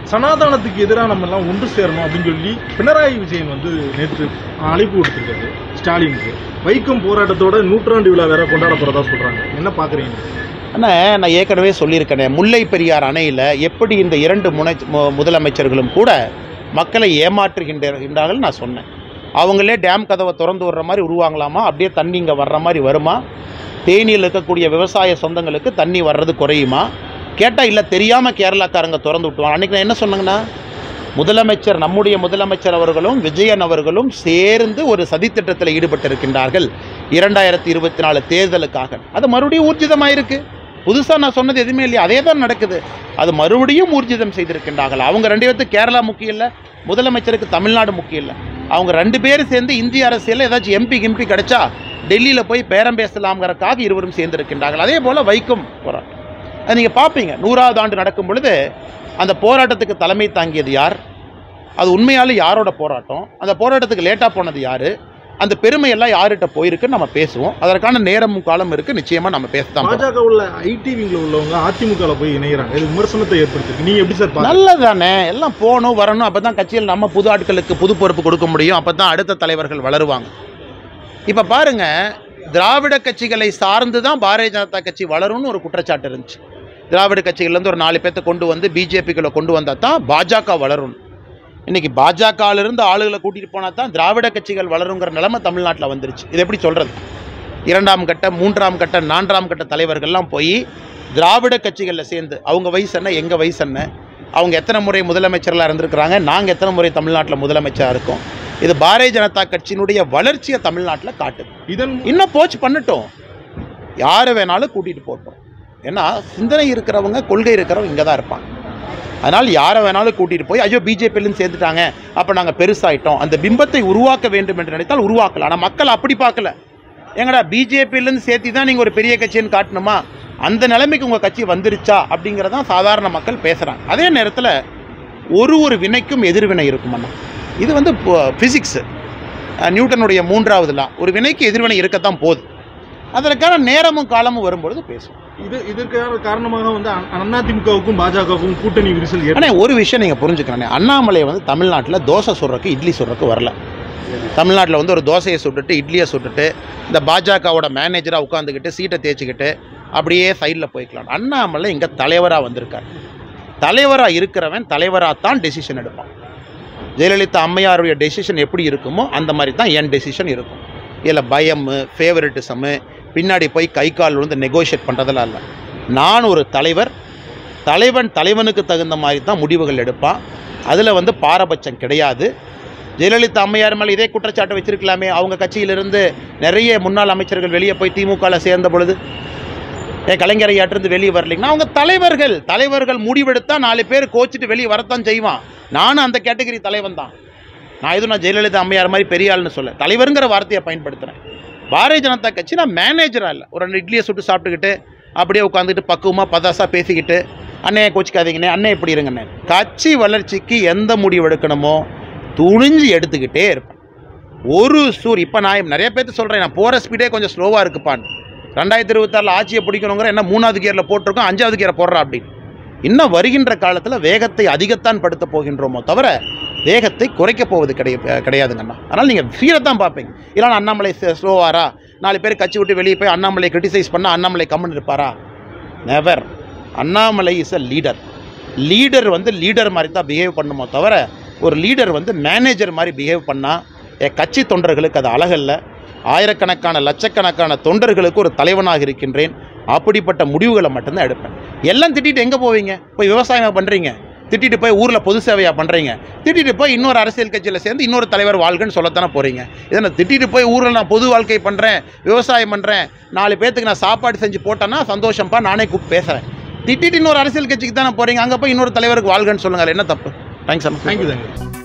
சனாதனத்துக்கு எதிராக நம்ம எல்லாம் ஒன்று சேரணும் அப்படின்னு சொல்லி பினராயி விஜயன் வந்து நேற்று அழைப்பு கொடுத்துருக்காரு ஸ்டாலினுக்கு வைக்கம் போராட்டத்தோட நூற்றாண்டு விழா வேற கொண்டாட போறதா சொல்றாங்க என்ன பாக்குறீங்க ஆனால் நான் ஏற்கனவே சொல்லியிருக்கேனே முல்லை பெரியார் அணையில் எப்படி இந்த இரண்டு முனை மு- முதலமைச்சர்களும் கூட மக்களை ஏமாற்றுகின்றார்கள் நான் சொன்னேன் அவங்களே டேம் கதவை திறந்து விடுற மாதிரி உருவாங்களாமா அப்படியே தண்ணி இங்கே வர்ற மாதிரி வருமா தேனியில் இருக்கக்கூடிய விவசாய சொந்தங்களுக்கு தண்ணி வர்றது குறையுமா கேட்டால் இல்லை தெரியாமல் கேரளாக்காரங்க திறந்து விட்டுவாங்க அன்றைக்கி நான் என்ன சொன்னேங்கன்னா முதலமைச்சர் நம்முடைய முதலமைச்சர் அவர்களும் விஜயன் அவர்களும் சேர்ந்து ஒரு சதித்திட்டத்தில் ஈடுபட்டிருக்கின்றார்கள் இரண்டாயிரத்தி இருபத்தி நாலு தேர்தலுக்காக அது மறுபடியும் ஊர்ஜிதமாயிருக்கு புதுசாக நான் சொன்னது எதுவுமே இல்லையா அதே தான் நடக்குது அது மறுபடியும் ஊர்ஜிதம் செய்திருக்கின்றார்கள் அவங்க ரெண்டு பேர்த்துக்கு கேரளா முக்கியம் இல்லை முதலமைச்சருக்கு தமிழ்நாடு முக்கியம் இல்லை அவங்க ரெண்டு பேரும் சேர்ந்து இந்திய அரசியலில் ஏதாச்சும் எம்பி கிம்பி கிடைச்சா டெல்லியில் போய் பேரம் பேசலாம்ங்கிறக்காக இருவரும் சேர்ந்திருக்கின்றார்கள் அதே போல் வைக்கும் போராட்டம் அது நீங்கள் பார்ப்பீங்க நூறாவது ஆண்டு நடக்கும் பொழுது அந்த போராட்டத்துக்கு தலைமை தாங்கியது யார் அது உண்மையாலே யாரோட போராட்டம் அந்த போராட்டத்துக்கு லேட்டாக போனது யார் அந்த பெருமை எல்லாம் யார்கிட்ட போயிருக்குன்னு நம்ம பேசுவோம் அதற்கான நேரமும் காலம் இருக்குது நிச்சயமாக நம்ம பேசத்தான் போறோம். பாஜக உள்ள ஐடி விங்ல உள்ளவங்க அதிமுக போய் இணைகிறாங்க இது விமர்சனத்தை ஏற்படுத்திருக்கு நீங்க எப்படி சார் பாக்குறீங்க நல்லதானே எல்லாம் போகணும் வரணும் அப்போ தான் கட்சியில் நம்ம புது ஆட்களுக்கு புது பொறுப்பு கொடுக்க முடியும் அப்போ தான் அடுத்த தலைவர்கள் வளருவாங்க இப்போ பாருங்க திராவிட கட்சிகளை சார்ந்து தான் பாரதிய ஜனதா கட்சி வளரும்னு ஒரு குற்றச்சாட்டு இருந்துச்சு திராவிட கட்சிகள்லேருந்து ஒரு நாலு பேர்த்த கொண்டு வந்து பிஜேபிக்குள்ளே கொண்டு வந்தால் தான் பாஜக வளரும் இன்னைக்கு பாஜகவிலிருந்து ஆளுகளை கூட்டிகிட்டு போனால் தான் திராவிட கட்சிகள் வளருங்கிற நிலைமை தமிழ்நாட்டில் வந்துருச்சு இது எப்படி சொல்கிறது இரண்டாம் கட்ட மூன்றாம் கட்ட நான்காம் கட்ட தலைவர்கள்லாம் போய் திராவிட கட்சிகளில் சேர்ந்து அவங்க வயசு என்ன எங்கள் வயசு என்ன அவங்க எத்தனை முறை முதலமைச்சர்களாக இருந்திருக்கிறாங்க நாங்கள் எத்தனை முறை தமிழ்நாட்டில் முதலமைச்சராக இருக்கோம் இது பாரதிய ஜனதா கட்சியினுடைய வளர்ச்சியை தமிழ்நாட்டில் காட்டுது இதன் இன்னும் போச்சு பண்ணட்டும் யாரை வேணாலும் கூட்டிகிட்டு போட்டோம் ஏன்னா சிந்தனை இருக்கிறவங்க கொள்கை இருக்கிறவங்க இங்கே தான் இருப்பாங்க அதனால் யாரை வேணாலும் கூட்டிகிட்டு போய் ஐயோ பிஜேபியிலேருந்து சேர்ந்துட்டாங்க அப்போ நாங்கள் பெருசாயிட்டோம் அந்த பிம்பத்தை உருவாக்க வேண்டும் என்று நினைத்தால் உருவாக்கலாம் ஆனால் மக்கள் அப்படி பார்க்கல ஏங்கடா பிஜேபியிலேருந்து சேர்த்து தான் நீங்கள் ஒரு பெரிய கட்சின்னு காட்டணுமா அந்த நிலைமைக்கு உங்கள் கட்சி வந்துருச்சா அப்படிங்கிறதான் சாதாரண மக்கள் பேசுகிறாங்க அதே நேரத்தில் ஒரு ஒரு வினைக்கும் எதிர்வினை இருக்கும் அண்ணா இது வந்து ஃபிசிக்ஸு நியூட்டனுடைய மூன்றாவது லா ஒரு வினைக்கு எதிர்வினை இருக்கத்தான் போகுது அதற்கான நேரமும் காலமும் வரும்பொழுது பேசுவோம் இது இதற்கான காரணமாக வந்து அ- அதிமுகவுக்கும் பாஜகவுக்கும் கூட்டணி விரிசல் ஏற்ப- ஆனால் ஒரு விஷயம் நீங்கள் புரிஞ்சுக்கணும் அண்ணாமலை வந்து தமிழ்நாட்டில் தோசை சுடுறக்கு இட்லி சுடுறக்கு வரல தமிழ்நாட்டில் வந்து ஒரு தோசையை சுட்டுட்டு இட்லியை சுட்டுட்டு இந்த பாஜகவோட மேனேஜராக உட்காந்துக்கிட்டு சீட்டை தேய்ச்சிக்கிட்டு அப்படியே சைடில் போய்க்கலாம் அண்ணாமலை இங்கே தலைவராக வந்திருக்கார் தலைவராக இருக்கிறவன் தலைவராக தான் டெசிஷன் எடுப்பான் ஜெயலலிதா அம்மையாருடைய டெசிஷன் எப்படி இருக்குமோ அந்த மாதிரி தான் என் டெசிஷன் இருக்கும் இதில் பயம் ஃபேவரட்டிசமு பின்னாடி போய் கை கால் விழுந்து நெகோஷியேட் பண்ணுறதெல்லாம் இல்லை நான் ஒரு தலைவர் தலைவன் தலைவனுக்கு தகுந்த மாதிரி தான் முடிவுகள் எடுப்பான் அதில் வந்து பாரபட்சம் கிடையாது ஜெயலலிதா அம்மையார் மேலே இதே குற்றச்சாட்டு வச்சிருக்கலாமே அவங்க கட்சியிலிருந்து நிறைய முன்னாள் அமைச்சர்கள் வெளியே போய் திமுகவில் சேர்ந்த பொழுது ஏன் கலைஞரையாட்டிருந்து வெளியே வரலைங்கன்னா அவங்க தலைவர்கள் தலைவர்கள் முடிவெடுத்தா நாலு பேர் கோச்சிட்டு வெளியே வரத்தான் செய்வான் நானும் அந்த கேட்டகரி தலைவன் தான் நான் எதுவும் நான் ஜெயலலிதா அம்மையார் மாதிரி பெரிய ஆள்னு சொல்ல தலைவருங்கிற வார்த்தையை பயன்படுத்துகிறேன் பாரதிய ஜனதா கட்சி நான் மேனேஜராக இல்லை ஒரு ரெண்டு இட்லியை சுட்டு சாப்பிட்டுக்கிட்டு அப்படியே உட்காந்துட்டு பக்குவமாக பதாசா பேசிக்கிட்டு அண்ணே கோச்சிக்காதீங்கண்ணே அண்ணே இப்படி இருங்கண்ணே கட்சி வளர்ச்சிக்கு எந்த முடிவு எடுக்கணுமோ துணிஞ்சு எடுத்துக்கிட்டே இருப்பேன் ஒரு சூர் இப்போ நான் நிறைய பேர்த்து சொல்கிறேன் நான் போகிற ஸ்பீடே கொஞ்சம் ஸ்லோவாக இருக்குப்பான்னு ரெண்டாயிரத்தி இருபத்தாறில் ஆட்சியை பிடிக்கணுங்கிற என்ன மூணாவது கியரில் போட்டிருக்கோம் அஞ்சாவது கியரை போடுறா அப்படின்னு இன்னும் வருகின்ற காலத்தில் வேகத்தை அதிகத்தான் படுத்த போகின்றோமோ தவிர வேகத்தை குறைக்க போவது கிடையாது கிடையாதுங்கண்ணா அதனால் நீங்கள் ஃபீலை தான் பார்ப்பீங்க இல்லைனா அண்ணாமலை ஸ்லோவாரா நாலு பேர் கட்சி விட்டு வெளியே போய் அண்ணாமலை கிரிட்டிசைஸ் பண்ணால் அண்ணாமலை கம்முன்னு இருப்பாரா never Annamalai is a leader leader வந்து லீடர் மாதிரி தான் பிஹேவ் பண்ணுமோ தவிர ஒரு லீடர் வந்து மேனேஜர் மாதிரி பிஹேவ் பண்ணால் என் கட்சி தொண்டர்களுக்கு அது அழகல்ல ஆயிரக்கணக்கான லட்சக்கணக்கான தொண்டர்களுக்கு ஒரு தலைவனாக இருக்கின்றேன் அப்படிப்பட்ட முடிவுகளை மட்டும்தான் எடுப்பேன் எல்லாம் திட்டிட்டு எங்கே போவீங்க போய் விவசாயம் பண்ணுறீங்க திட்டிட்டு போய் ஊரில் பொது சேவையாக பண்ணுறீங்க திட்டிட்டு போய் இன்னொரு அரசியல் கட்சியில் சேர்ந்து இன்னொரு தலைவர் வாழ்கன்னு சொல்லத்தானே போகிறீங்க இதை நான் திட்டிட்டு போய் ஊரில் நான் பொது வாழ்க்கை பண்ணுறேன் விவசாயம் பண்ணுறேன் நாலு பேர்த்துக்கு நான் சாப்பாடு செஞ்சு போட்டேன்னா சந்தோஷம்ப்பா நானே கூப்பிட்டு பேசுகிறேன் திட்டிட்டு இன்னொரு அரசியல் கட்சிக்கு தானே போகிறீங்க அங்கே போய் இன்னொரு தலைவருக்கு வாழ்கன்னு சொல்லுங்கள் என்ன தப்பு தேங்க்ஸ் அண்ணா தேங்க்யூ தேங்க்யூ